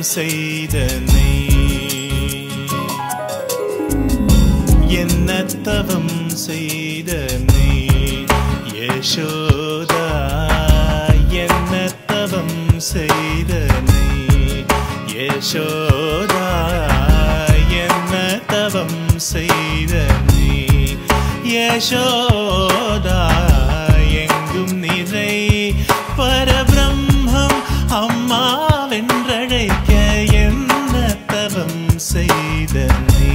செய்தனை என்ன தவம் செய்தனை யசோதா என்ன தவம் செய்தனை யசோதா என்ன தவம் செய்தனை யசோதா எங்கும் நிறை பரபிரம்மம் அம்மாவென்றழைக்க என்ன தவம் செய்தனை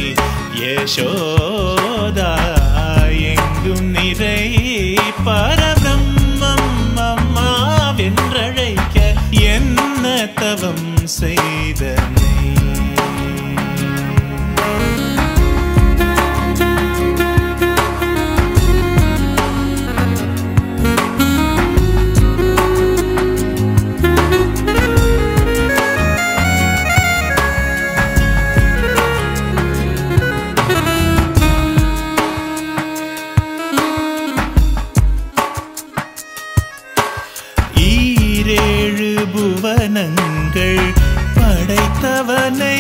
யசோதா எங்கும் நிறை பரபிரம்மம் அம்மாவென்றழைக்க என்ன தவம் செய்தனை ஈரேழு புவனங்கள் படைத்தவனை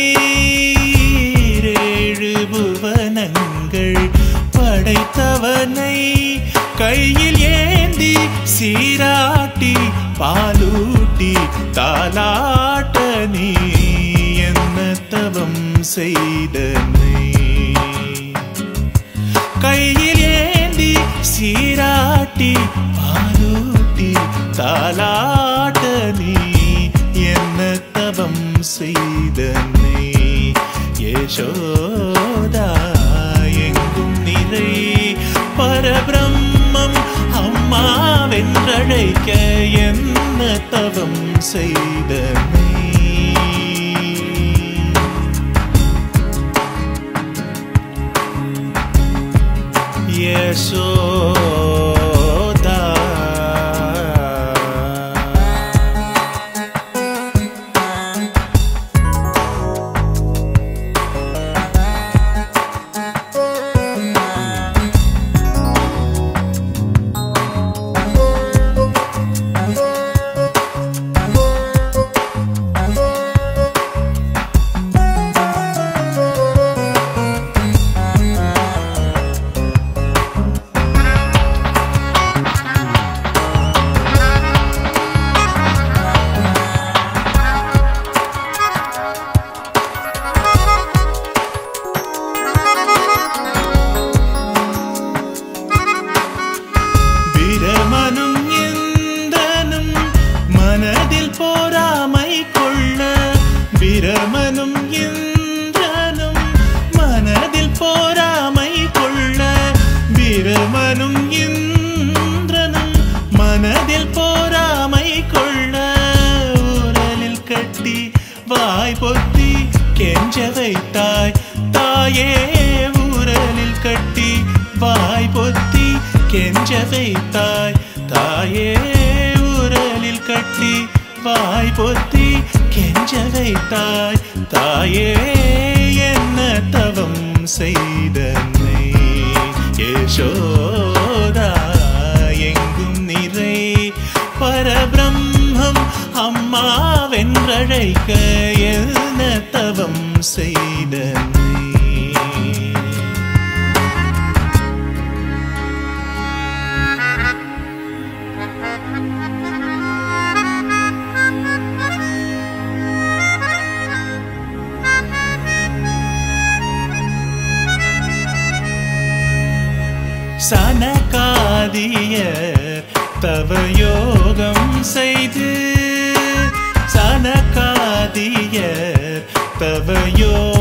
ஈரேழு புவனங்கள் படைத்தவனை கையில் ஏந்தி சீராட்டி பாலூட்டி தாலாட்ட நீ என்ன தவம் செய்தனை கையில் ஏந்தி சீராட்டி பாலூட்டி தாலாட்ட நீ என்ன தவம் செய்தனை யசோதா எங்கும் நிறை பரபிரம்மம் அம்மாவென்றழைக்க என்ன தவம் செய்தனை யசோதா பிரமனும் எந்தனும் மனதில் போராமை கொள்ள பிரமனும் இந்திரனும் மனதில் போராமை கொள்ள பிரமனும் இந்திரனும் மனதில் போராமை கொள்ள ஊரலில் கட்டி வாய் பொத்தி கெஞ்ச வைத்தாய் தாயே ஊரலில் கட்டி வாய் பொத்தி கெஞ்ச வைத்தாய் தாயே ஊரலில் கட்டி வாய் பொத்தி கெஞ்ச வைத்தாய் தாயே என்ன தவம் செய்தனை யசோதா எங்கும் நிறை பரபிரம்மம் அம்மாவென்றழைக்க என்ன தவம் செய்தனை சனகாதியர் தவ யோகம் செய்து சனகாதியர் தவ யோகம்